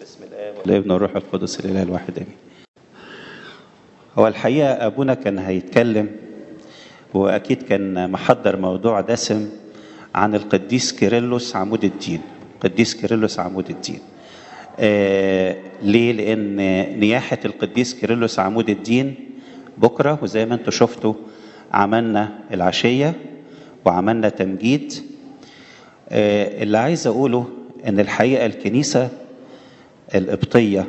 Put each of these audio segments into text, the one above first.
بسم الاب والابن والروح القدس الاله الواحد امين هو الحقيقه ابونا كان هيتكلم واكيد كان محضر موضوع دسم عن القديس كيرلس عمود الدين قديس كيرلس عمود الدين آه ليه لان نياحه القديس كيرلس عمود الدين بكره وزي ما انتم شفتوا عملنا العشيه وعملنا تمجيد آه اللي عايز اقوله ان الحقيقه الكنيسه القبطيه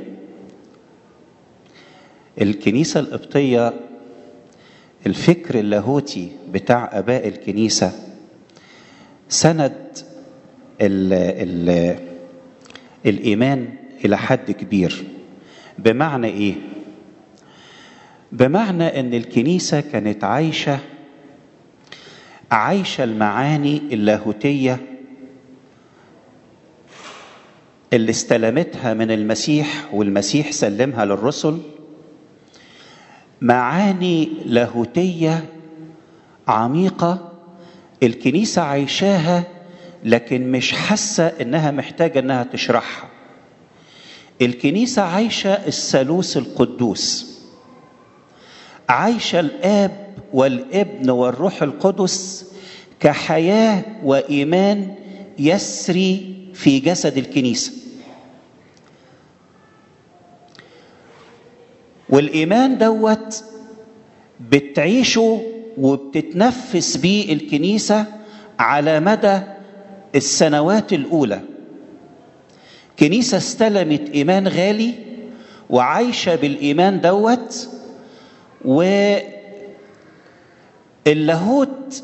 الكنيسه القبطيه الفكر اللاهوتي بتاع اباء الكنيسه سند ال ال الايمان الى حد كبير بمعنى ايه بمعنى ان الكنيسه كانت عايشه عايشه المعاني اللاهوتيه اللي استلمتها من المسيح والمسيح سلمها للرسل معاني لاهوتيه عميقه الكنيسه عايشاها لكن مش حاسه انها محتاجه انها تشرحها الكنيسه عايشه الثالوث القدوس عايشه الاب والابن والروح القدس كحياه وايمان يسري في جسد الكنيسه والايمان دوت بتعيشه وبتتنفس بيه الكنيسه على مدى السنوات الاولى كنيسه استلمت ايمان غالي وعايشه بالايمان دوت واللاهوت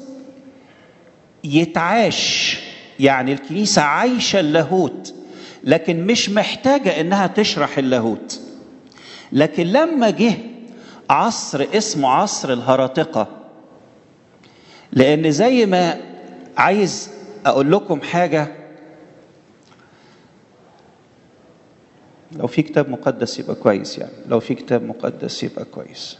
يتعاش يعني الكنيسه عايشه اللاهوت لكن مش محتاجه انها تشرح اللاهوت لكن لما جه عصر اسمه عصر الهراطقه لان زي ما عايز اقول لكم حاجه لو في كتاب مقدس يبقى كويس يعني لو في كتاب مقدس يبقى كويس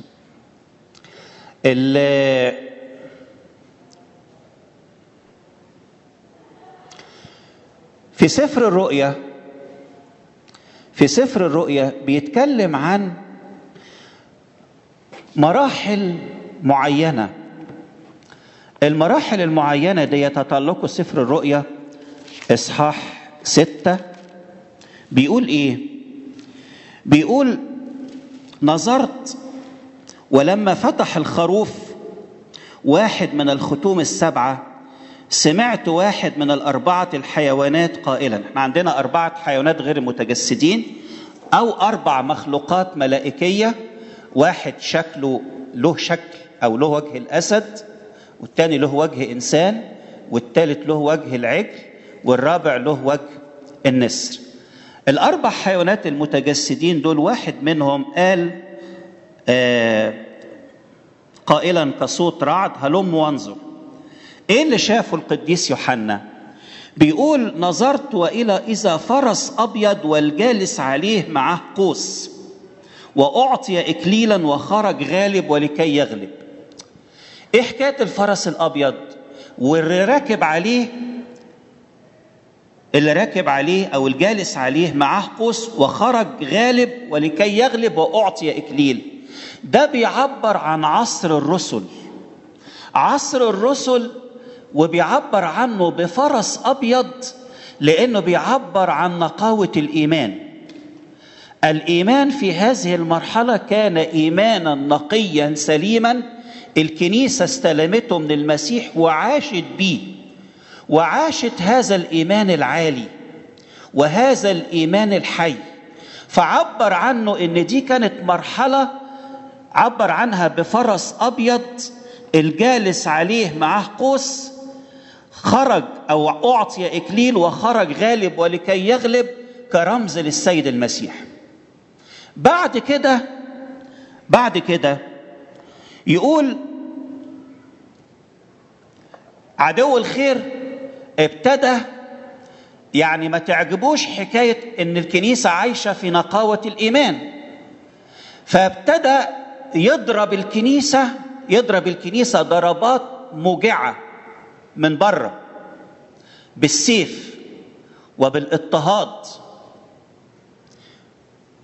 في سفر الرؤيا في سفر الرؤيا بيتكلم عن مراحل معينة المراحل المعينة دي تطلقوا سفر الرؤيا إصحاح ستة بيقول إيه؟ بيقول نظرت ولما فتح الخروف واحد من الختوم السبعة سمعت واحد من الأربعة الحيوانات قائلا احنا عندنا أربعة حيوانات غير متجسدين أو أربع مخلوقات ملائكية واحد شكله له شكل أو له وجه الأسد والتاني له وجه إنسان والتالت له وجه العجل والرابع له وجه النسر الأربع حيوانات المتجسدين دول واحد منهم قال آه قائلا كصوت رعد هلم وانظر ايه اللي شافه القديس يوحنا بيقول نظرت والى اذا فرس ابيض والجالس عليه معه قوس واعطي اكليلا وخرج غالب ولكي يغلب ايه حكايه الفرس الابيض واللي راكب عليه اللي راكب عليه او الجالس عليه معه قوس وخرج غالب ولكي يغلب واعطي اكليل ده بيعبر عن عصر الرسل عصر الرسل وبيعبر عنه بفرس ابيض لانه بيعبر عن نقاوه الايمان الايمان في هذه المرحله كان ايمانا نقيا سليما الكنيسه استلمته من المسيح وعاشت بيه وعاشت هذا الايمان العالي وهذا الايمان الحي فعبر عنه ان دي كانت مرحله عبر عنها بفرس ابيض الجالس عليه معه قوس خرج او اعطي اكليل وخرج غالب ولكي يغلب كرمز للسيد المسيح بعد كده بعد كده يقول عدو الخير ابتدى يعني ما تعجبوش حكايه ان الكنيسه عايشه في نقاوه الايمان فابتدى يضرب الكنيسه يضرب الكنيسه ضربات موجعه من بره بالسيف وبالاضطهاد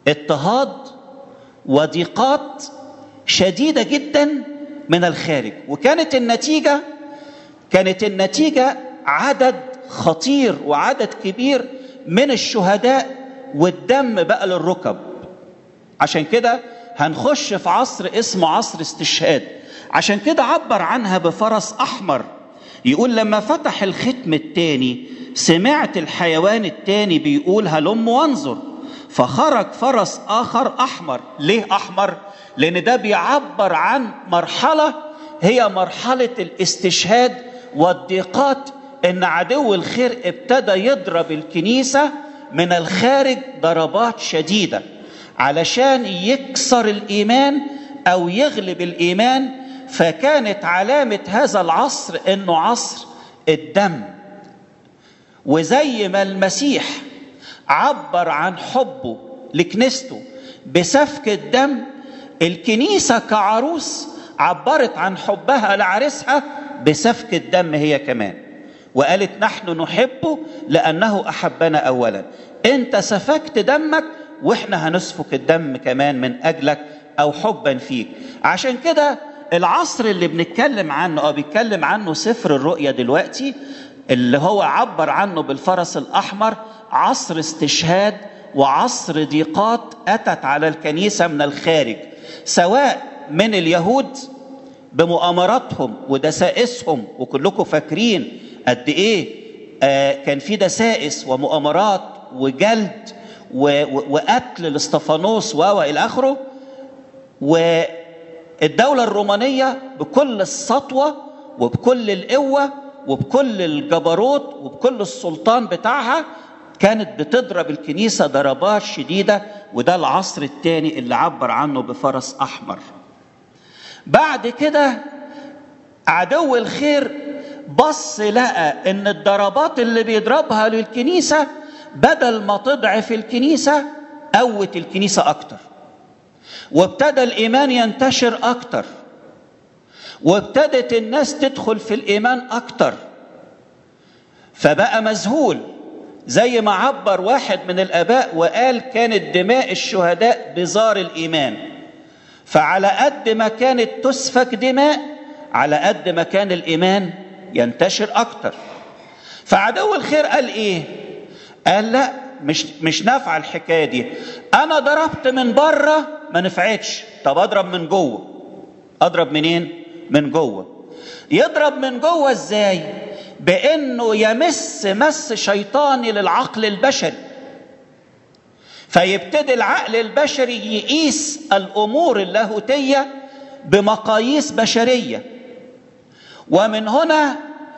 اضطهاد وضيقات شديده جدا من الخارج وكانت النتيجه كانت النتيجه عدد خطير وعدد كبير من الشهداء والدم بقى للركب عشان كده هنخش في عصر اسمه عصر استشهاد عشان كده عبر عنها بفرس احمر يقول لما فتح الختم التاني سمعت الحيوان التاني بيقول هلم وانظر فخرج فرس اخر احمر ليه احمر لان ده بيعبر عن مرحله هي مرحله الاستشهاد والضيقات ان عدو الخير ابتدى يضرب الكنيسه من الخارج ضربات شديده علشان يكسر الايمان او يغلب الايمان فكانت علامه هذا العصر انه عصر الدم وزي ما المسيح عبر عن حبه لكنيسته بسفك الدم الكنيسه كعروس عبرت عن حبها لعريسها بسفك الدم هي كمان وقالت نحن نحبه لانه احبنا اولا انت سفكت دمك واحنا هنسفك الدم كمان من اجلك او حبا فيك عشان كده العصر اللي بنتكلم عنه او بيتكلم عنه سفر الرؤيا دلوقتي اللي هو عبر عنه بالفرس الاحمر عصر استشهاد وعصر ضيقات اتت على الكنيسه من الخارج سواء من اليهود بمؤامراتهم ودسائسهم وكلكم فاكرين قد ايه آه كان في دسائس ومؤامرات وجلد وقتل الاستفانوس والى اخره والدوله الرومانيه بكل السطوه وبكل القوه وبكل الجبروت وبكل السلطان بتاعها كانت بتضرب الكنيسه ضربات شديده وده العصر الثاني اللي عبر عنه بفرس احمر بعد كده عدو الخير بص لقى ان الضربات اللي بيضربها للكنيسه بدل ما تضعف الكنيسه قوت الكنيسه اكتر وابتدى الايمان ينتشر اكتر وابتدت الناس تدخل في الايمان اكتر فبقى مذهول زي ما عبر واحد من الاباء وقال كانت دماء الشهداء بزار الايمان فعلى قد ما كانت تسفك دماء على قد ما كان الايمان ينتشر اكتر فعدو الخير قال ايه قال لا مش مش نافعه الحكايه دي انا ضربت من بره ما نفعتش طب اضرب من جوه اضرب منين من جوه يضرب من جوه ازاي بانه يمس مس شيطاني للعقل البشري فيبتدي العقل البشري يقيس الامور اللاهوتيه بمقاييس بشريه ومن هنا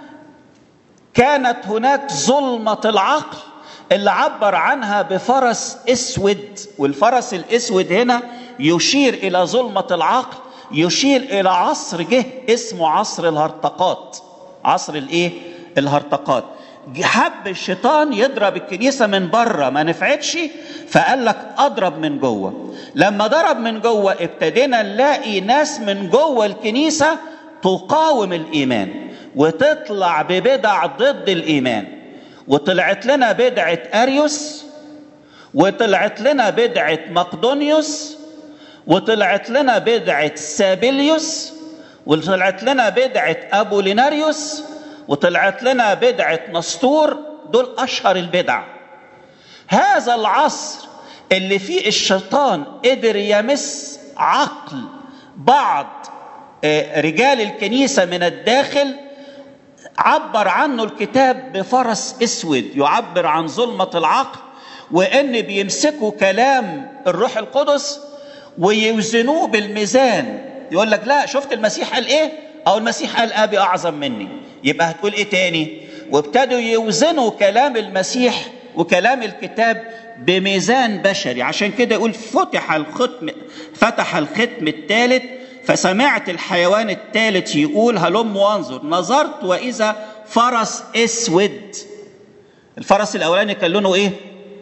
كانت هناك ظلمه العقل اللي عبر عنها بفرس اسود والفرس الاسود هنا يشير الى ظلمه العقل يشير الى عصر جه اسمه عصر الهرطقات عصر الايه الهرطقات حب الشيطان يضرب الكنيسة من بره ما نفعتش فقال لك أضرب من جوه لما ضرب من جوه ابتدينا نلاقي ناس من جوه الكنيسة تقاوم الإيمان وتطلع ببدع ضد الإيمان وطلعت لنا بدعة أريوس وطلعت لنا بدعة مقدونيوس وطلعت لنا بدعة سابيليوس وطلعت لنا بدعة أبوليناريوس وطلعت لنا بدعة نسطور دول أشهر البدع هذا العصر اللي فيه الشيطان قدر يمس عقل بعض رجال الكنيسة من الداخل عبر عنه الكتاب بفرس اسود يعبر عن ظلمة العقل وان بيمسكوا كلام الروح القدس ويوزنوه بالميزان يقول لك لا شفت المسيح قال ايه او المسيح قال ابي اعظم مني يبقى هتقول ايه تاني وابتدوا يوزنوا كلام المسيح وكلام الكتاب بميزان بشري عشان كده يقول فتح الختم فتح الختم الثالث فسمعت الحيوان الثالث يقول هلم وانظر نظرت واذا فرس اسود الفرس الاولاني كان لونه ايه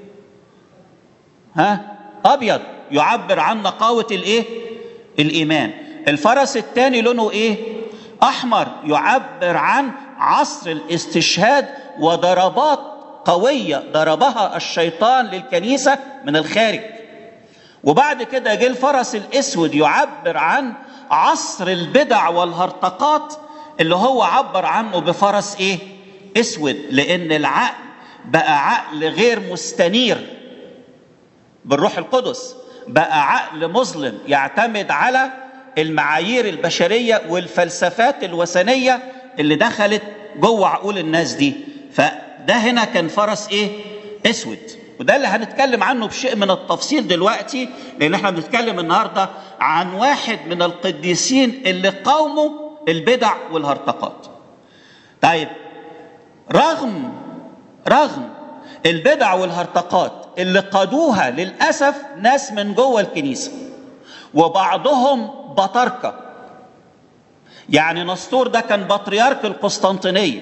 ها ابيض يعبر عن نقاوه الايه الايمان الفرس الثاني لونه ايه احمر يعبر عن عصر الاستشهاد وضربات قويه ضربها الشيطان للكنيسه من الخارج وبعد كده جه الفرس الاسود يعبر عن عصر البدع والهرطقات اللي هو عبر عنه بفرس ايه اسود لان العقل بقى عقل غير مستنير بالروح القدس بقى عقل مظلم يعتمد على المعايير البشريه والفلسفات الوثنيه اللي دخلت جوه عقول الناس دي فده هنا كان فرس ايه اسود وده اللي هنتكلم عنه بشيء من التفصيل دلوقتي لان احنا بنتكلم النهارده عن واحد من القديسين اللي قاوموا البدع والهرطقات طيب رغم رغم البدع والهرطقات اللي قادوها للاسف ناس من جوه الكنيسه وبعضهم بطاركه يعني نسطور ده كان بطريرك القسطنطينيه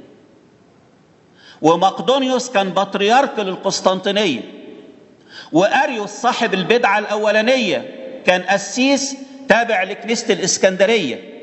ومقدونيوس كان بطريرك للقسطنطينيه واريوس صاحب البدعه الاولانيه كان قسيس تابع لكنيسه الاسكندريه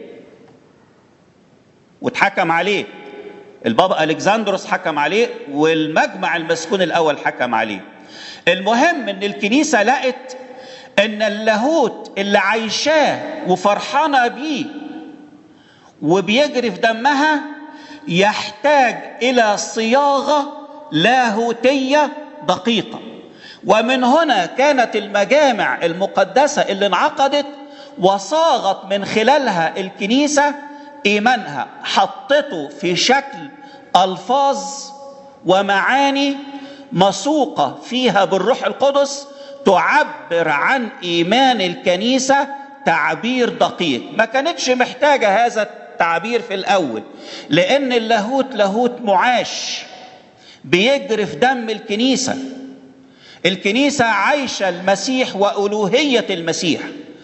واتحكم عليه البابا الكسندروس حكم عليه والمجمع المسكون الاول حكم عليه المهم ان الكنيسه لقت ان اللاهوت اللي عايشاه وفرحانه بيه وبيجري في دمها يحتاج الى صياغه لاهوتيه دقيقه ومن هنا كانت المجامع المقدسه اللي انعقدت وصاغت من خلالها الكنيسه ايمانها حطته في شكل الفاظ ومعاني مسوقه فيها بالروح القدس تعبر عن ايمان الكنيسه تعبير دقيق ما كانتش محتاجه هذا التعبير في الاول لان اللاهوت لاهوت معاش بيجري في دم الكنيسه الكنيسه عايشه المسيح والوهيه المسيح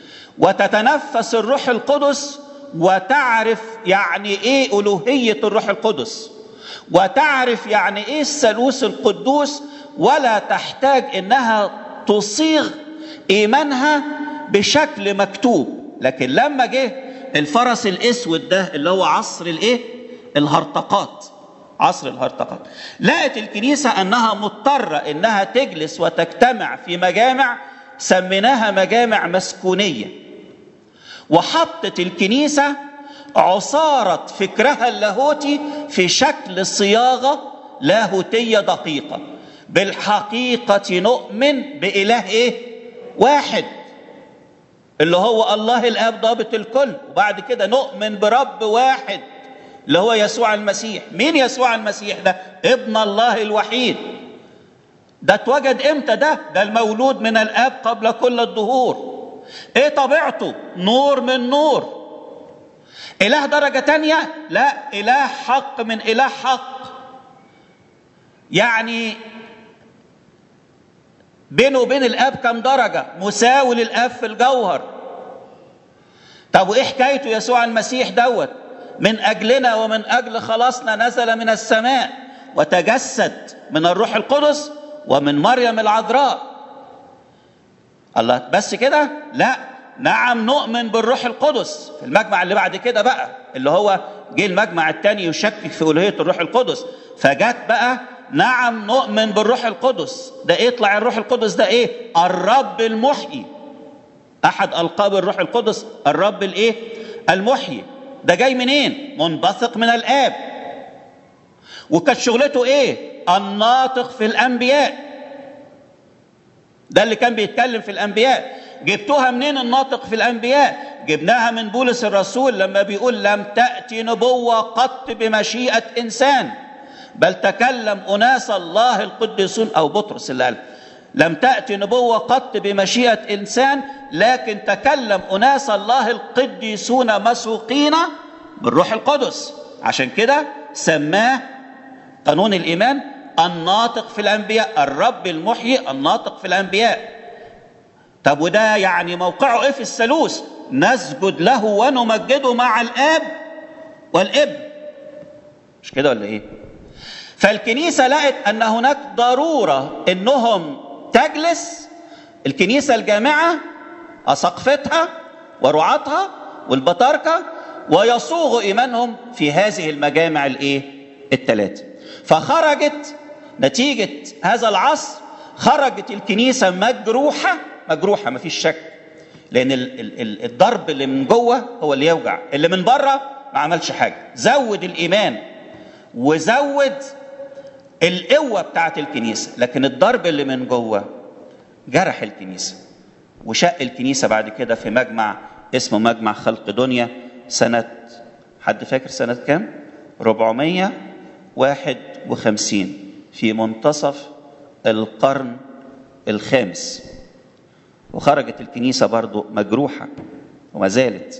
وتتنفس الروح القدس وتعرف يعني ايه الوهيه الروح القدس وتعرف يعني ايه الثالوث القدوس ولا تحتاج انها تصيغ ايمانها بشكل مكتوب لكن لما جه الفرس الاسود ده اللي هو عصر الايه الهرطقات عصر الهرطقات لقت الكنيسه انها مضطره انها تجلس وتجتمع في مجامع سميناها مجامع مسكونيه وحطت الكنيسه عصاره فكرها اللاهوتي في شكل صياغه لاهوتيه دقيقه بالحقيقه نؤمن باله ايه واحد اللي هو الله الاب ضابط الكل وبعد كده نؤمن برب واحد اللي هو يسوع المسيح مين يسوع المسيح ده ابن الله الوحيد ده اتوجد امتى ده ده المولود من الاب قبل كل الدهور ايه طبيعته نور من نور اله درجه تانية لا اله حق من اله حق يعني بينه وبين الاب كم درجه مساوي للاب في الجوهر طب وايه حكايته يسوع المسيح دوت من اجلنا ومن اجل خلاصنا نزل من السماء وتجسد من الروح القدس ومن مريم العذراء الله بس كده لا نعم نؤمن بالروح القدس في المجمع اللي بعد كده بقى اللي هو جه المجمع الثاني يشكك في الوهيه الروح القدس فجت بقى نعم نؤمن بالروح القدس ده يطلع الروح القدس ده ايه الرب المحيي احد القاب الروح القدس الرب الايه المحيي ده جاي منين منبثق من الاب وكانت شغلته ايه الناطق في الانبياء ده اللي كان بيتكلم في الانبياء جبتوها منين الناطق في الانبياء جبناها من بولس الرسول لما بيقول لم تاتي نبوه قط بمشيئه انسان بل تكلم اناس الله القديسون او بطرس اللي قال لم تاتي نبوه قط بمشيئه انسان لكن تكلم اناس الله القديسون مسوقين بالروح القدس عشان كده سماه قانون الايمان الناطق في الانبياء الرب المحيي الناطق في الانبياء طب وده يعني موقعه ايه في الثالوث نسجد له ونمجده مع الاب والابن مش كده ولا ايه فالكنيسه لقت ان هناك ضروره انهم تجلس الكنيسه الجامعه اساقفتها ورعاتها والبطاركه ويصوغوا ايمانهم في هذه المجامع الايه الثلاثه فخرجت نتيجه هذا العصر خرجت الكنيسه مجروحه مجروحه مفيش شك لان ال ال ال الضرب اللي من جوه هو اللي يوجع اللي من بره ما عملش حاجه زود الايمان وزود القوه بتاعت الكنيسه لكن الضرب اللي من جوه جرح الكنيسه وشق الكنيسه بعد كده في مجمع اسمه مجمع خلق دنيا سنه حد فاكر سنه كام 451 في منتصف القرن الخامس وخرجت الكنيسة برضو مجروحة وما زالت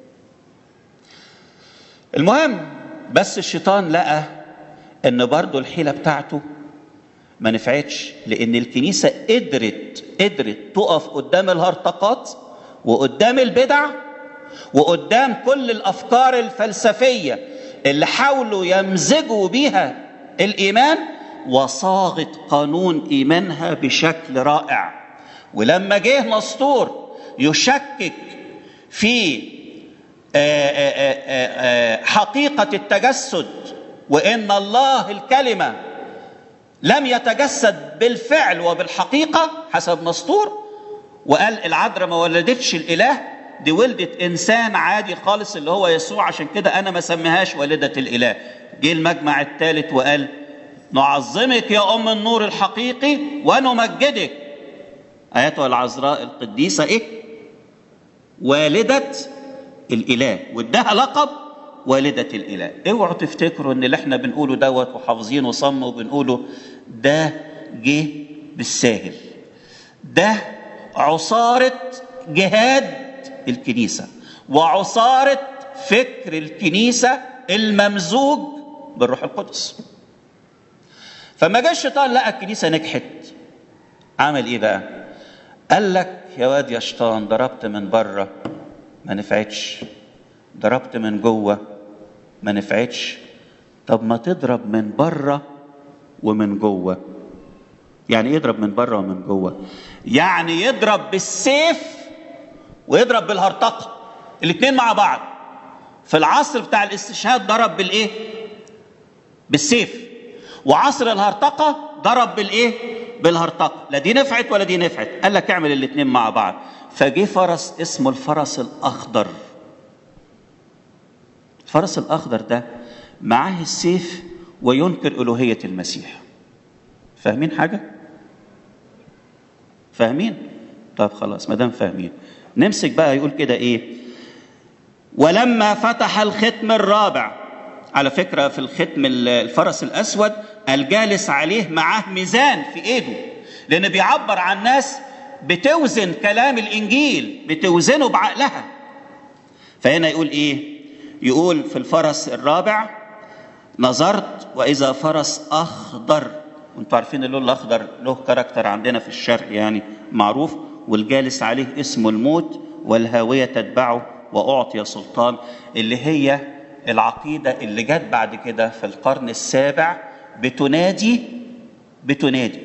المهم بس الشيطان لقى ان برضو الحيلة بتاعته ما نفعتش لان الكنيسة قدرت قدرت تقف قدام الهرطقات وقدام البدع وقدام كل الافكار الفلسفية اللي حاولوا يمزجوا بيها الايمان وصاغت قانون ايمانها بشكل رائع ولما جه نسطور يشكك في حقيقه التجسد وان الله الكلمه لم يتجسد بالفعل وبالحقيقه حسب نسطور وقال العذراء ما ولدتش الاله دي ولدت انسان عادي خالص اللي هو يسوع عشان كده انا ما سميهاش والده الاله جه المجمع الثالث وقال نعظمك يا ام النور الحقيقي ونمجدك ايتها العذراء القديسه ايه والده الاله واداها لقب والده الاله اوعوا تفتكروا ان اللي احنا بنقوله دوت وحافظينه صم وبنقوله ده جه بالساهل ده عصاره جهاد الكنيسه وعصاره فكر الكنيسه الممزوج بالروح القدس فما جه الشيطان لقى الكنيسه نجحت عمل ايه بقى قال لك يا واد يا شيطان ضربت من بره ما نفعتش ضربت من جوه ما نفعتش طب ما تضرب من بره ومن جوه يعني ايه يضرب من بره ومن جوه يعني يضرب بالسيف ويضرب بالهرطقه الاثنين مع بعض في العصر بتاع الاستشهاد ضرب بالايه بالسيف وعصر الهرطقه ضرب بالايه بالهرطقه لا دي نفعت ولا دي نفعت قال لك اعمل الاثنين مع بعض فجه فرس اسمه الفرس الاخضر الفرس الاخضر ده معاه السيف وينكر الوهيه المسيح فاهمين حاجه فاهمين طب خلاص ما دام فاهمين نمسك بقى يقول كده ايه ولما فتح الختم الرابع على فكره في الختم الفرس الاسود الجالس عليه معاه ميزان في ايده لان بيعبر عن ناس بتوزن كلام الانجيل بتوزنه بعقلها فهنا يقول ايه يقول في الفرس الرابع نظرت واذا فرس اخضر وانتوا عارفين اللون الاخضر له كاركتر عندنا في الشرق يعني معروف والجالس عليه اسمه الموت والهاويه تتبعه واعطي سلطان اللي هي العقيده اللي جت بعد كده في القرن السابع بتنادي بتنادي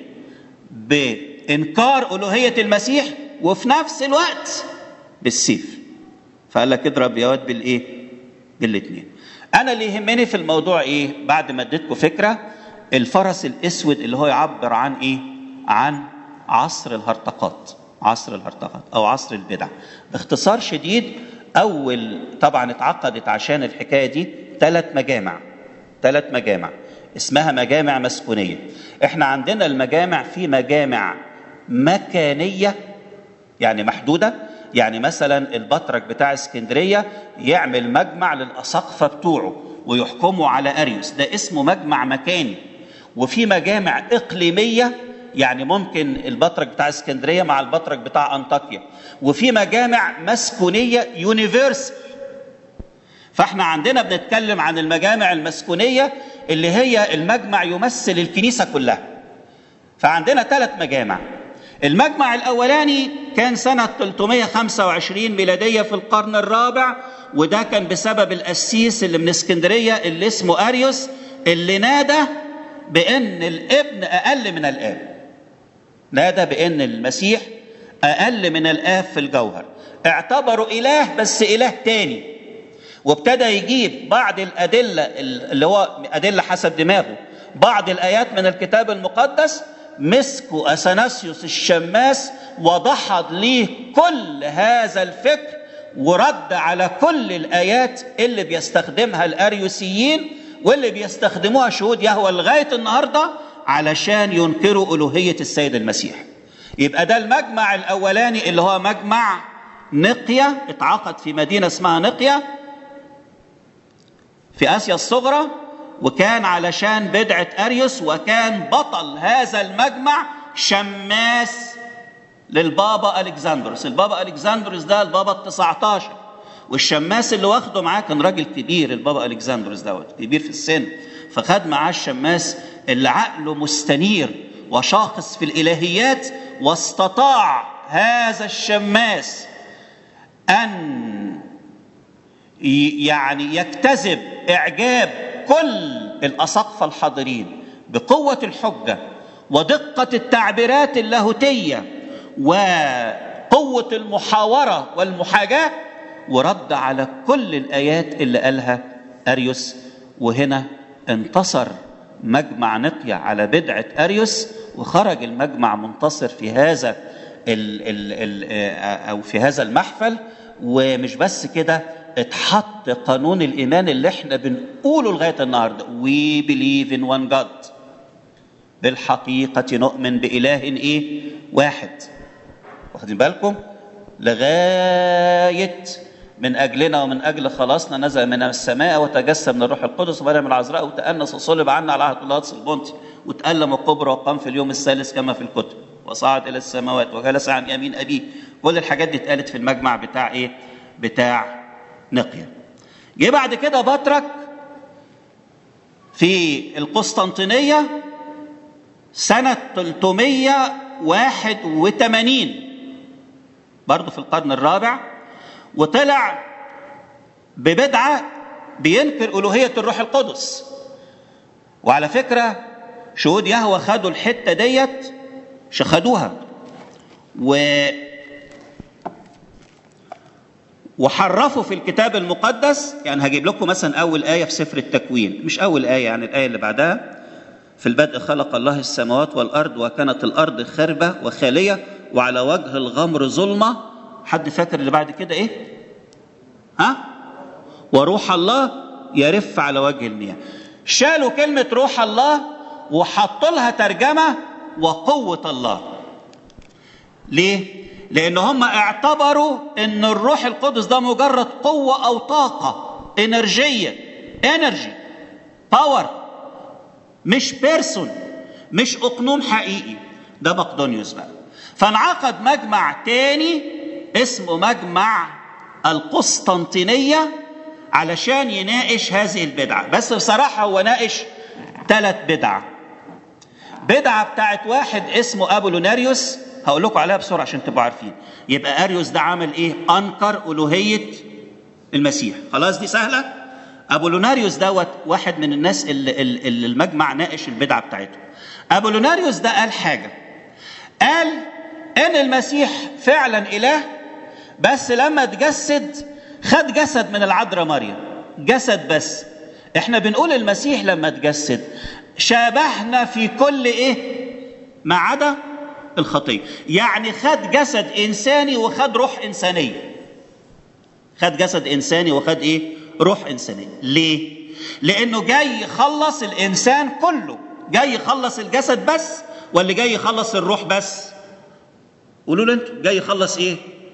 بانكار الوهيه المسيح وفي نفس الوقت بالسيف فقال لك اضرب يا واد بالايه بالاثنين انا اللي يهمني في الموضوع ايه بعد ما اديتكم فكره الفرس الاسود اللي هو يعبر عن ايه عن عصر الهرطقات عصر الهرطقات او عصر البدع باختصار شديد اول طبعا اتعقدت عشان الحكايه دي ثلاث مجامع ثلاث مجامع اسمها مجامع مسكونيه احنا عندنا المجامع في مجامع مكانيه يعني محدوده يعني مثلا البطرك بتاع اسكندريه يعمل مجمع للاساقفه بتوعه ويحكموا على اريوس ده اسمه مجمع مكاني وفي مجامع اقليميه يعني ممكن البطرك بتاع اسكندريه مع البطرك بتاع انطاكيا وفي مجامع مسكونيه يونيفرسال فاحنا عندنا بنتكلم عن المجامع المسكونيه اللي هي المجمع يمثل الكنيسه كلها فعندنا ثلاث مجامع المجمع الاولاني كان سنه 325 ميلاديه في القرن الرابع وده كان بسبب القسيس اللي من اسكندريه اللي اسمه اريوس اللي نادى بان الابن اقل من الاب نادى بان المسيح اقل من الاب في الجوهر اعتبروا اله بس اله تاني وابتدى يجيب بعض الادله اللي هو ادله حسب دماغه بعض الايات من الكتاب المقدس مسكوا اثناسيوس الشماس ودحض ليه كل هذا الفكر ورد على كل الايات اللي بيستخدمها الاريوسيين واللي بيستخدموها شهود يهوى لغايه النهارده علشان ينكروا الوهيه السيد المسيح. يبقى ده المجمع الاولاني اللي هو مجمع نقيا اتعقد في مدينه اسمها نقيا في اسيا الصغرى وكان علشان بدعه اريوس وكان بطل هذا المجمع شماس للبابا الكسندروس البابا الكسندروس ده البابا ال 19 والشماس اللي واخده معاه كان راجل كبير البابا الكسندروس دوت كبير في السن فخد معاه الشماس اللي عقله مستنير وشاخص في الالهيات واستطاع هذا الشماس ان يعني يجتذب اعجاب كل الاساقفه الحاضرين بقوه الحجه ودقه التعبيرات اللاهوتيه وقوه المحاوره والمحاجاه ورد على كل الايات اللي قالها اريوس وهنا انتصر مجمع نقيا على بدعه اريوس وخرج المجمع منتصر في هذا ال ال ال او في هذا المحفل ومش بس كده اتحط قانون الايمان اللي احنا بنقوله لغايه النهارده وي بليف ان وان جاد بالحقيقه نؤمن باله ايه واحد واخدين بالكم لغايه من اجلنا ومن اجل خلاصنا نزل من السماء وتجسم من الروح القدس ومريم العذراء وتأنس وصلب عنا على عهد بيلاطس البنطي وتألم وقبر وقام في اليوم الثالث كما في الكتب وصعد الى السماوات وجلس عن يمين ابيه كل الحاجات دي اتقالت في المجمع بتاع ايه بتاع نقيا جه بعد كده بطرك في القسطنطينيه سنه 381 برضه في القرن الرابع وطلع ببدعه بينكر الوهيه الروح القدس وعلى فكره شهود يهوى خدوا الحته ديت خدوها و وحرفوا في الكتاب المقدس يعني هجيب لكم مثلا اول ايه في سفر التكوين مش اول ايه يعني الايه اللي بعدها في البدء خلق الله السماوات والارض وكانت الارض خربه وخاليه وعلى وجه الغمر ظلمه حد فاكر اللي بعد كده ايه ها وروح الله يرف على وجه المياه شالوا كلمه روح الله وحطوا لها ترجمه وقوه الله ليه لان هم اعتبروا ان الروح القدس ده مجرد قوه او طاقه انرجيه انرجي باور مش بيرسون مش اقنوم حقيقي ده مقدونيوس بقى فانعقد مجمع تاني اسمه مجمع القسطنطينيه علشان يناقش هذه البدعه بس بصراحه هو ناقش ثلاث بدع بدعه بتاعت واحد اسمه ابولوناريوس هقول لكم عليها بسرعه عشان تبقوا عارفين يبقى اريوس ده عمل ايه انكر الوهيه المسيح خلاص دي سهله ابولوناريوس دوت واحد من الناس اللي, اللي المجمع ناقش البدعه بتاعته ابولوناريوس ده قال حاجه قال ان المسيح فعلا اله بس لما اتجسد خد جسد من العذراء مريم جسد بس احنا بنقول المسيح لما اتجسد شابهنا في كل ايه ما عدا الخطيه يعني خد جسد انساني وخد روح انسانيه خد جسد انساني وخد ايه روح انسانيه ليه لانه جاي يخلص الانسان كله جاي يخلص الجسد بس ولا جاي يخلص الروح بس قولوا له انتوا جاي يخلص ايه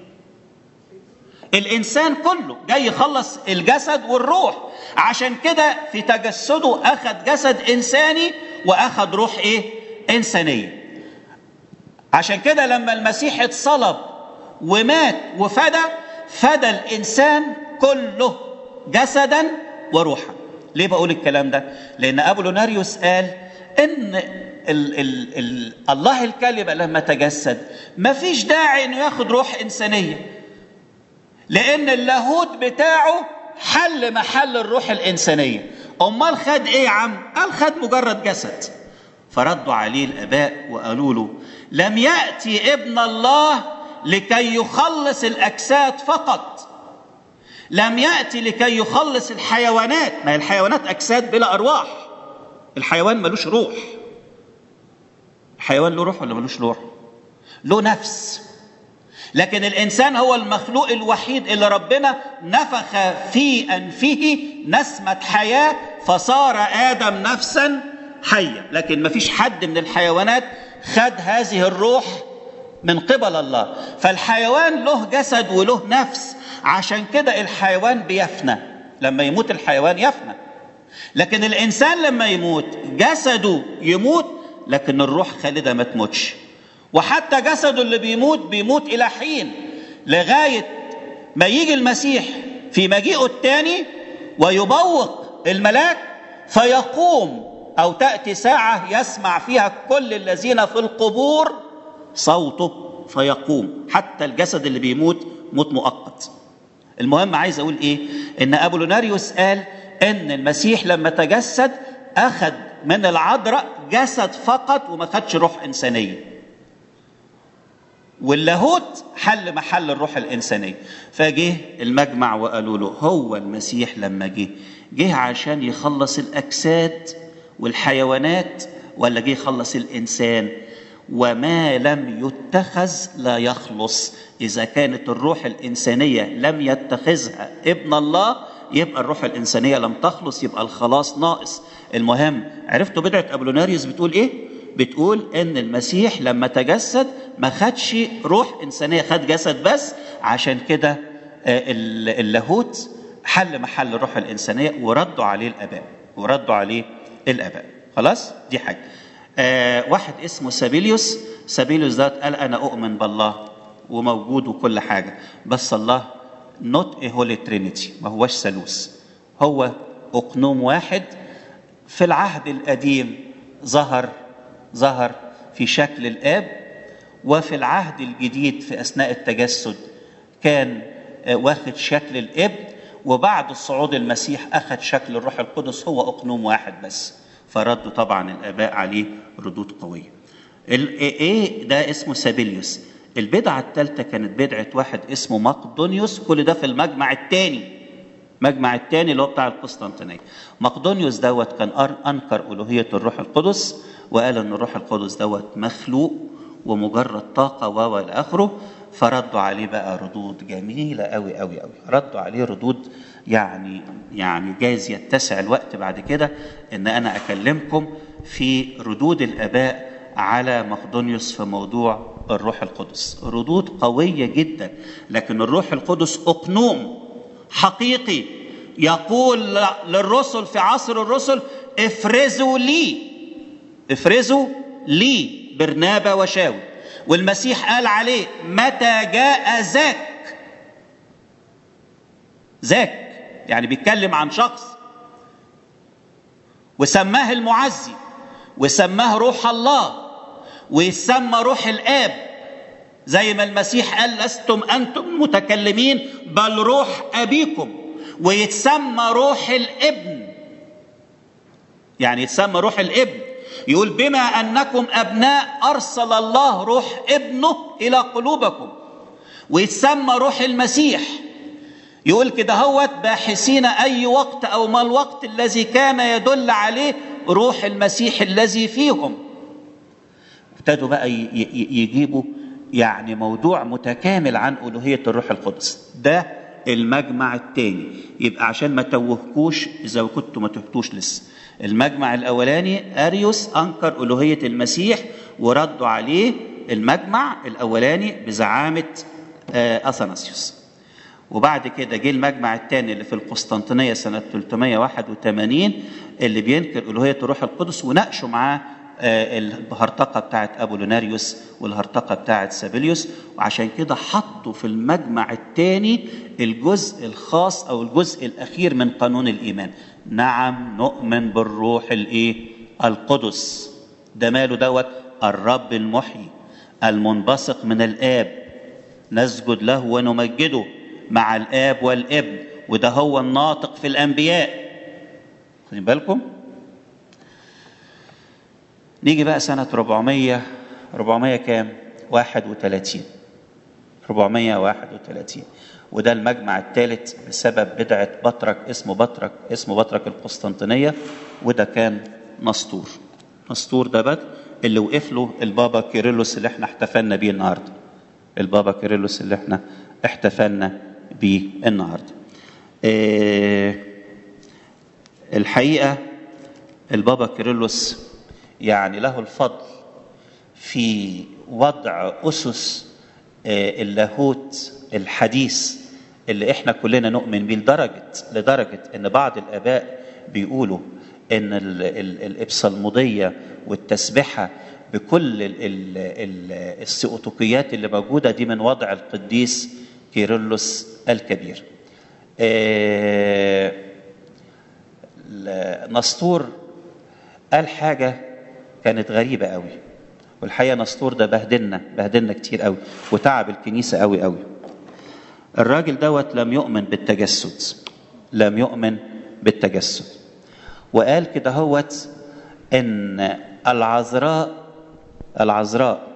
الانسان كله جاي يخلص الجسد والروح عشان كده في تجسده اخذ جسد انساني واخذ روح ايه انسانيه عشان كده لما المسيح اتصلب ومات وفدى فدى الانسان كله جسدا وروحا ليه بقول الكلام ده لان ابولوناريوس قال ان ال ال ال الله الكلمه لما تجسد ما فيش داعي انه ياخد روح انسانيه لان اللاهوت بتاعه حل محل الروح الانسانيه امال خد ايه يا عم قال خد مجرد جسد فردوا عليه الاباء وقالوا له لم ياتي ابن الله لكي يخلص الاجساد فقط لم ياتي لكي يخلص الحيوانات ما هي الحيوانات اجساد بلا ارواح الحيوان ملوش روح الحيوان له روح ولا ملوش روح له نفس لكن الانسان هو المخلوق الوحيد اللي ربنا نفخ في انفه نسمه حياه فصار ادم نفسا حيا لكن ما فيش حد من الحيوانات خد هذه الروح من قبل الله فالحيوان له جسد وله نفس عشان كده الحيوان بيفنى لما يموت الحيوان يفنى لكن الانسان لما يموت جسده يموت لكن الروح خالده ما تموتش وحتى جسده اللي بيموت بيموت الى حين لغايه ما يجي المسيح في مجيئه الثاني ويبوق الملاك فيقوم او تاتي ساعه يسمع فيها كل الذين في القبور صوته فيقوم حتى الجسد اللي بيموت موت مؤقت المهم عايز اقول ايه ان ابولوناريوس قال ان المسيح لما تجسد اخذ من العذراء جسد فقط وما خدش روح انسانيه واللاهوت حل محل الروح الانسانيه فجه المجمع وقالوا له هو المسيح لما جه جه عشان يخلص الاجساد والحيوانات ولا جه يخلص الانسان وما لم يتخذ لا يخلص اذا كانت الروح الانسانيه لم يتخذها ابن الله يبقى الروح الانسانيه لم تخلص يبقى الخلاص ناقص المهم عرفتوا بدعه ابولوناريوس بتقول ايه بتقول ان المسيح لما تجسد ما خدش روح انسانيه خد جسد بس عشان كده اللاهوت حل محل الروح الانسانيه وردوا عليه الاباء وردوا عليه الاباء خلاص دي حاجه آه واحد اسمه سابيليوس سابيليوس ده قال انا اؤمن بالله وموجود وكل حاجه بس الله نوت اي هولي ترينيتي ما هوش ثالوث هو اقنوم واحد في العهد القديم ظهر ظهر في شكل الاب وفي العهد الجديد في اثناء التجسد كان واخد شكل الابن وبعد صعود المسيح اخذ شكل الروح القدس هو اقنوم واحد بس فردوا طبعا الاباء عليه ردود قويه ايه ده اسمه سابيليوس البدعه الثالثه كانت بدعه واحد اسمه مقدونيوس كل ده في المجمع الثاني المجمع الثاني اللي هو بتاع القسطنطينيه مقدونيوس دوت كان انكر الوهيه الروح القدس وقال ان الروح القدس دوت مخلوق ومجرد طاقه و الى اخره فردوا عليه بقى ردود جميله قوي قوي قوي ردوا عليه ردود يعني يعني جايز يتسع الوقت بعد كده ان انا اكلمكم في ردود الاباء على مقدونيوس في موضوع الروح القدس ردود قويه جدا لكن الروح القدس اقنوم حقيقي يقول للرسل في عصر الرسل افرزوا لي افرزوا لي برنابا وشاول والمسيح قال عليه متى جاء ذاك ذاك يعني بيتكلم عن شخص وسماه المعزي وسماه روح الله ويسمى روح الاب زي ما المسيح قال لستم انتم متكلمين بل روح ابيكم ويتسمى روح الابن يعني يتسمى روح الابن يقول بما انكم ابناء ارسل الله روح ابنه الى قلوبكم ويتسمى روح المسيح يقول كده هوت باحثين اي وقت او ما الوقت الذي كان يدل عليه روح المسيح الذي فيهم ابتدوا بقى يجيبوا يعني موضوع متكامل عن الوهيه الروح القدس ده المجمع الثاني يبقى عشان ما توهكوش اذا كنتوا ما تهتوش لسه المجمع الاولاني اريوس انكر الوهيه المسيح وردوا عليه المجمع الاولاني بزعامه اثناسيوس وبعد كده جه المجمع الثاني اللي في القسطنطينيه سنه 381 اللي بينكر الوهيه الروح القدس وناقشوا معاه الهرطقة بتاعت أبولوناريوس والهرطقة بتاعت سابيليوس وعشان كده حطوا في المجمع الثاني الجزء الخاص أو الجزء الأخير من قانون الإيمان نعم نؤمن بالروح الإيه القدس ده ماله دوت الرب المحيي المنبثق من الآب نسجد له ونمجده مع الآب والابن وده هو الناطق في الأنبياء خدين بالكم؟ نيجي بقى سنة 400 400 كام؟ 31 431 وده المجمع الثالث بسبب بدعة بطرك اسمه بطرك اسمه بطرك القسطنطينية وده كان نسطور نسطور ده بد اللي وقف له البابا كيرلس اللي احنا احتفلنا بيه النهارده البابا كيرلس اللي احنا احتفلنا بيه النهارده اه الحقيقه البابا كيرلس يعني له الفضل في وضع اسس اه اللاهوت الحديث اللي احنا كلنا نؤمن بيه لدرجه لدرجه ان بعض الاباء بيقولوا ان ال ال الابصالموديه والتسبحه بكل ال ال ال السيوطوقيات اللي موجوده دي من وضع القديس كيرلس الكبير. آه نسطور قال حاجه كانت غريبه قوي والحقيقه نسطور ده بهدلنا بهدلنا كتير قوي وتعب الكنيسه قوي قوي. الراجل دوت لم يؤمن بالتجسد لم يؤمن بالتجسد وقال كده هوت ان العذراء العذراء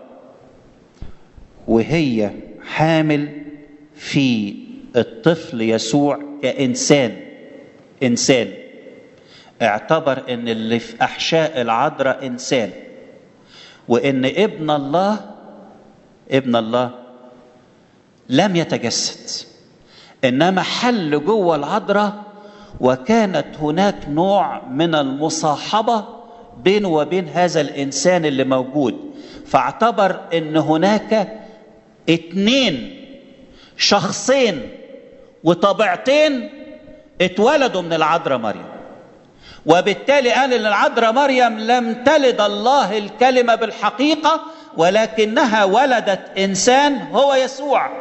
وهي حامل في الطفل يسوع كانسان انسان اعتبر ان اللي في احشاء العذراء انسان وان ابن الله ابن الله لم يتجسد انما حل جوه العذراء وكانت هناك نوع من المصاحبه بينه وبين هذا الانسان اللي موجود فاعتبر ان هناك اتنين شخصين وطبيعتين اتولدوا من العذراء مريم وبالتالي قال ان العذراء مريم لم تلد الله الكلمه بالحقيقه ولكنها ولدت انسان هو يسوع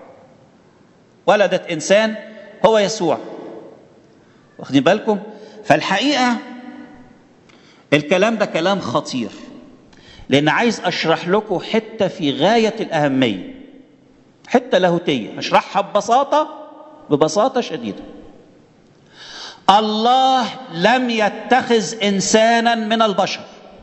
ولدت انسان هو يسوع واخدين بالكم فالحقيقه الكلام ده كلام خطير لان عايز اشرح لكم حته في غايه الاهميه حته لاهوتيه اشرحها ببساطه ببساطه شديده الله لم يتخذ انسانا من البشر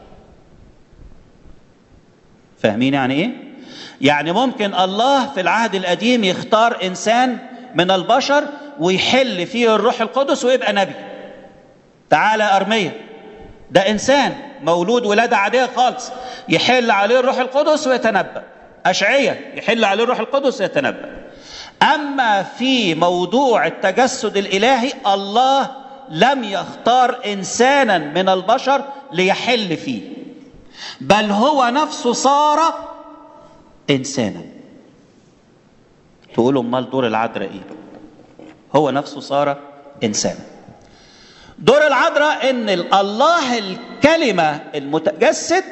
فاهمين يعني ايه يعني ممكن الله في العهد القديم يختار انسان من البشر ويحل فيه الروح القدس ويبقى نبي تعالى ارميه ده انسان مولود ولاده عاديه خالص يحل عليه الروح القدس ويتنبا اشعية يحل عليه الروح القدس ويتنبا اما في موضوع التجسد الالهي الله لم يختار انسانا من البشر ليحل فيه بل هو نفسه صار انسانا تقولوا امال دور العذراء ايه هو نفسه صار انسانا دور العذراء ان الله الكلمه المتجسد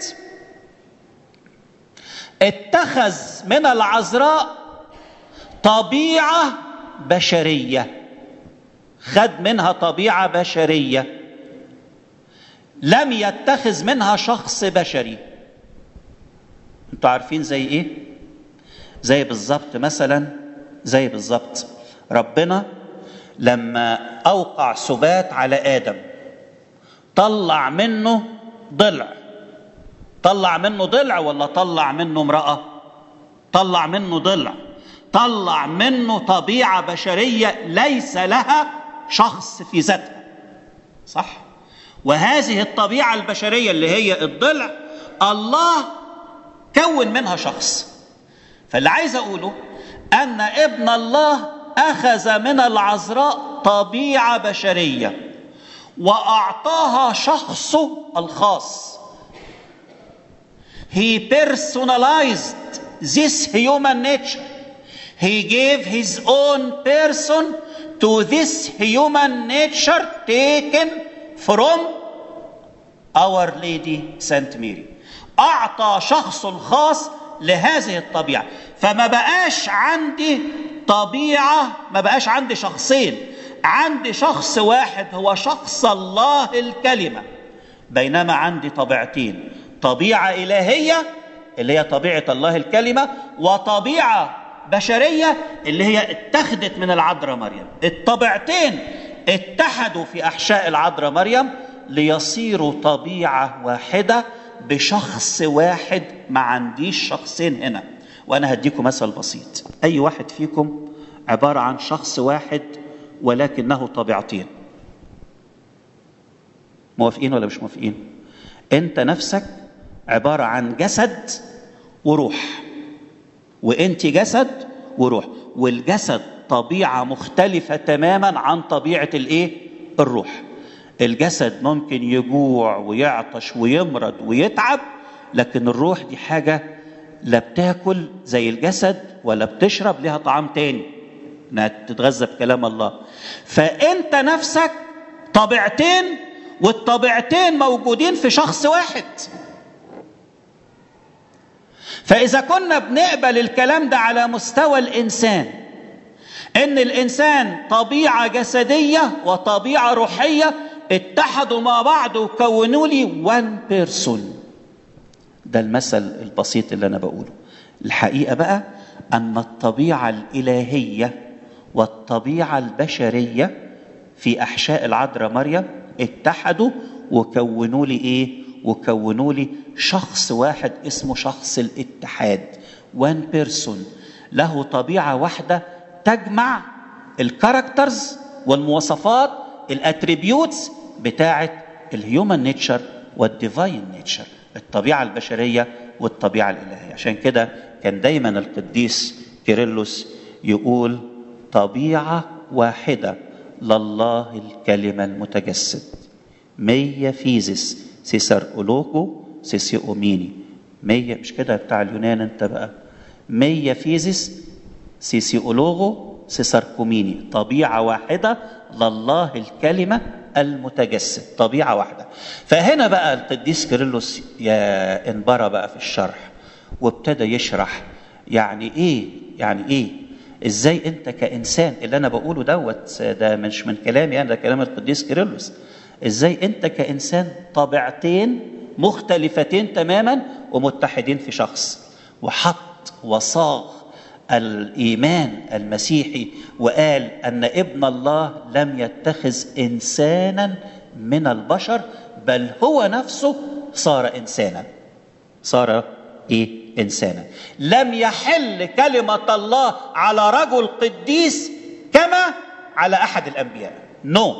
اتخذ من العذراء طبيعه بشريه خد منها طبيعه بشريه لم يتخذ منها شخص بشري انتوا عارفين زي ايه زي بالظبط مثلا زي بالظبط ربنا لما اوقع سبات على ادم طلع منه ضلع طلع منه ضلع ولا طلع منه امراه طلع منه ضلع طلع منه طبيعه بشريه ليس لها شخص في ذاتها صح وهذه الطبيعه البشريه اللي هي الضلع الله كون منها شخص فاللي عايز اقوله ان ابن الله اخذ من العذراء طبيعه بشريه واعطاها شخصه الخاص he personalized this human nature he gave his own person to this human nature taken from our lady saint mary اعطى شخص الخاص لهذه الطبيعه فما بقاش عندي طبيعه ما بقاش عندي شخصين عندي شخص واحد هو شخص الله الكلمه بينما عندي طبيعتين طبيعه الهيه اللي هي طبيعه الله الكلمه وطبيعه بشريه اللي هي اتخذت من العذراء مريم الطبيعتين اتحدوا في احشاء العذراء مريم ليصيروا طبيعه واحده بشخص واحد ما عنديش شخصين هنا وانا هديكم مثل بسيط اي واحد فيكم عباره عن شخص واحد ولكنه طبيعتين موافقين ولا مش موافقين انت نفسك عباره عن جسد وروح وانت جسد وروح والجسد طبيعه مختلفه تماما عن طبيعه الايه الروح الجسد ممكن يجوع ويعطش ويمرض ويتعب لكن الروح دي حاجه لا بتاكل زي الجسد ولا بتشرب لها طعام تاني انها تتغذى بكلام الله فانت نفسك طبيعتين والطبيعتين موجودين في شخص واحد فاذا كنا بنقبل الكلام ده على مستوى الانسان ان الانسان طبيعه جسديه وطبيعه روحيه اتحدوا مع بعض وكونوا لي وان بيرسون ده المثل البسيط اللي انا بقوله الحقيقه بقى ان الطبيعه الالهيه والطبيعه البشريه في احشاء العذراء مريم اتحدوا وكونوا لي ايه وكونوا لي شخص واحد اسمه شخص الاتحاد وان بيرسون له طبيعه واحده تجمع الكاركترز والمواصفات الاتريبيوتس بتاعه الهيومن نيتشر والديفاين نيتشر الطبيعه البشريه والطبيعه الالهيه عشان كده كان دايما القديس كيرلس يقول طبيعه واحده لله الكلمه المتجسد مية فيزيس سيسر أولوكو سيسي أوميني مية مش كده بتاع اليونان انت بقى مية فيزيس سيسي أولوغو سيسر كوميني طبيعة واحدة لله الكلمة المتجسد طبيعة واحدة فهنا بقى القديس كيرلس يا انبرى بقى في الشرح وابتدى يشرح يعني ايه يعني ايه ازاي انت كانسان اللي انا بقوله دوت ده مش من كلامي انا ده كلام القديس كيرلس ازاي انت كانسان طبيعتين مختلفتين تماما ومتحدين في شخص وحط وصاغ الايمان المسيحي وقال ان ابن الله لم يتخذ انسانا من البشر بل هو نفسه صار انسانا صار ايه انسانا لم يحل كلمه الله على رجل قديس كما على احد الانبياء نو no.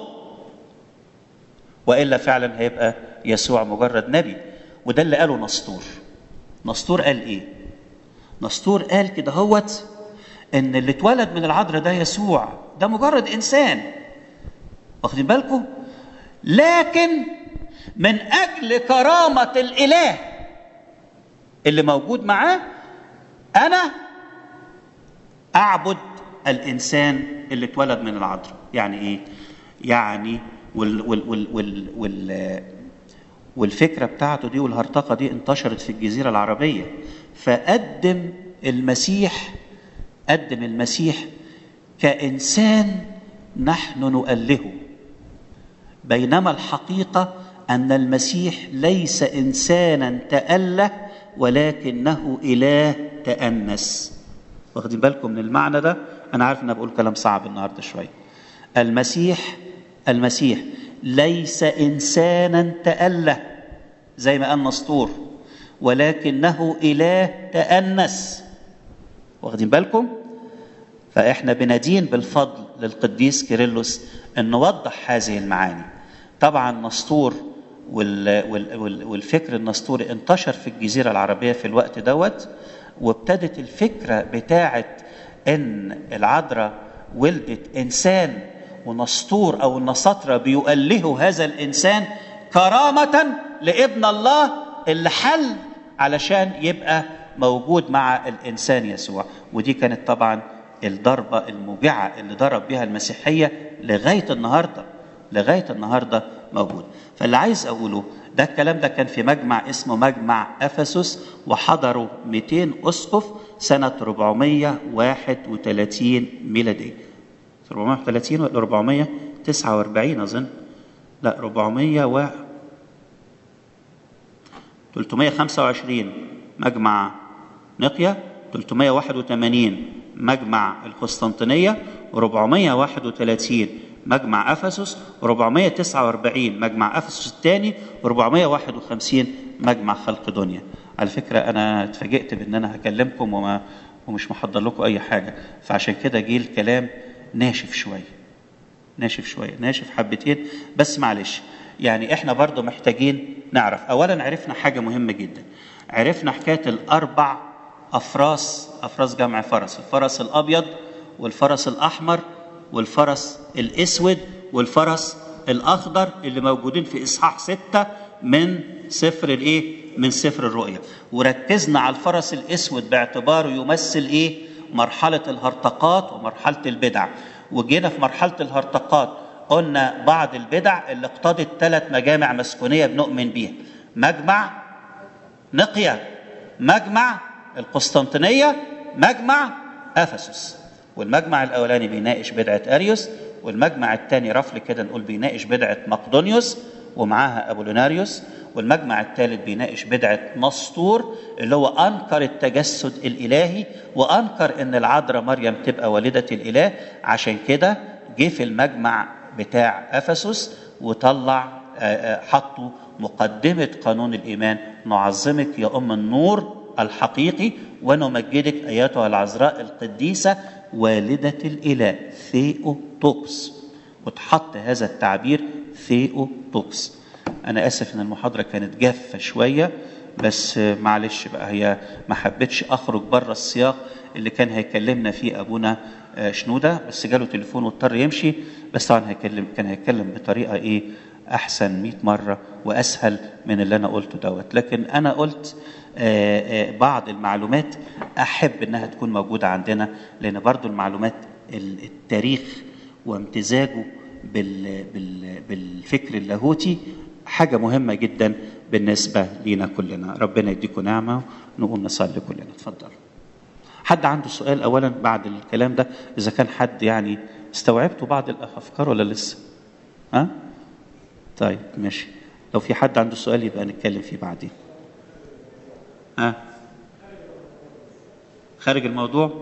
والا فعلا هيبقى يسوع مجرد نبي وده اللي قاله نسطور نسطور قال ايه نسطور قال كده هوت ان اللي اتولد من العذراء ده يسوع ده مجرد انسان واخدين بالكم لكن من اجل كرامه الاله اللي موجود معاه انا اعبد الانسان اللي اتولد من العذراء يعني ايه يعني وال وال وال وال وال والفكره بتاعته دي والهرطقه دي انتشرت في الجزيره العربيه فقدم المسيح قدم المسيح كانسان نحن نؤلهه بينما الحقيقه ان المسيح ليس انسانا تاله ولكنه اله تانس واخدين بالكم من المعنى ده انا عارف ان انا بقول كلام صعب النهارده شويه المسيح المسيح ليس انسانا تاله زي ما قال نسطور ولكنه اله تانس واخدين بالكم فاحنا بندين بالفضل للقديس كيرلس ان نوضح هذه المعاني طبعا نسطور وال وال والفكر النسطوري انتشر في الجزيره العربيه في الوقت دوت وابتدت الفكره بتاعه ان العذراء ولدت انسان ونسطور او النساطره بيؤلهوا هذا الانسان كرامه لابن الله اللي حل علشان يبقى موجود مع الانسان يسوع ودي كانت طبعا الضربه الموجعه اللي ضرب بها المسيحيه لغايه النهارده لغايه النهارده موجود فاللي عايز اقوله ده الكلام ده كان في مجمع اسمه مجمع افسس وحضروا 200 اسقف سنه 431 ميلاديه 431 ولا 449 اظن لا 400 و 325 مجمع نقيا 381 مجمع القسطنطينيه و431 مجمع افسس 449 مجمع افسس الثاني 451 مجمع خلق دنيا على فكره انا اتفاجئت بان انا هكلمكم وما ومش محضر لكم اي حاجه فعشان كده جه الكلام ناشف شويه ناشف شويه ناشف حبتين بس معلش يعني احنا برضو محتاجين نعرف اولا عرفنا حاجه مهمه جدا عرفنا حكايه الاربع افراس افراس جمع فرس الفرس الابيض والفرس الاحمر والفرس الاسود والفرس الاخضر اللي موجودين في اصحاح ستة من سفر الايه من سفر الرؤيا وركزنا على الفرس الاسود باعتباره يمثل ايه مرحله الهرطقات ومرحله البدع وجينا في مرحله الهرطقات قلنا بعض البدع اللي اقتضت ثلاث مجامع مسكونيه بنؤمن بيها مجمع نقيا مجمع القسطنطينيه مجمع افسس والمجمع الاولاني بيناقش بدعه اريوس والمجمع الثاني رفل كده نقول بيناقش بدعه مقدونيوس ومعاها ابولوناريوس والمجمع الثالث بيناقش بدعه نسطور اللي هو انكر التجسد الالهي وانكر ان العذراء مريم تبقى والده الاله عشان كده جه في المجمع بتاع افسس وطلع حطوا مقدمه قانون الايمان نعظمك يا ام النور الحقيقي ونمجدك ايتها العذراء القديسه والده الاله ثيوتوكس وتحط هذا التعبير ثيوتوكس انا اسف ان المحاضره كانت جافه شويه بس معلش بقى هي ما حبيتش اخرج بره السياق اللي كان هيكلمنا فيه ابونا شنوده بس جاله تليفون واضطر يمشي بس طبعا هيكلم كان هيتكلم بطريقه ايه احسن 100 مره واسهل من اللي انا قلته دوت لكن انا قلت بعض المعلومات احب انها تكون موجوده عندنا لان برضو المعلومات التاريخ وامتزاجه بال بال بالفكر اللاهوتي حاجه مهمه جدا بالنسبه لينا كلنا ربنا يديكم نعمه نقوم نصلي كلنا اتفضل حد عنده سؤال اولا بعد الكلام ده اذا كان حد يعني استوعبتوا بعض الافكار ولا لسه ها طيب ماشي لو في حد عنده سؤال يبقى نتكلم فيه بعدين ها خارج الموضوع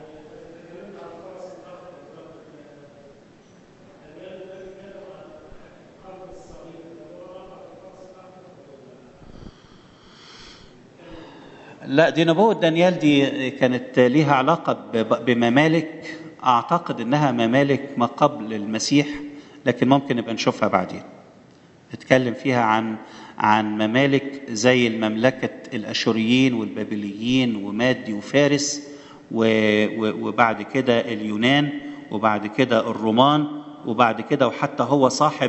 لا دي نبوة دانيال دي كانت ليها علاقة بممالك أعتقد إنها ممالك ما قبل المسيح لكن ممكن نبقى نشوفها بعدين اتكلم فيها عن عن ممالك زي المملكة الأشوريين والبابليين ومادي وفارس وبعد كده اليونان وبعد كده الرومان وبعد كده وحتى هو صاحب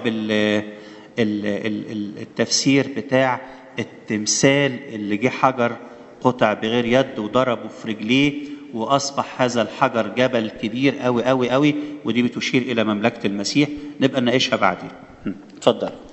التفسير بتاع التمثال اللي جه حجر قطع بغير يد وضربه في رجليه واصبح هذا الحجر جبل كبير قوي قوي قوي ودي بتشير الى مملكه المسيح نبقى نناقشها بعدين اتفضل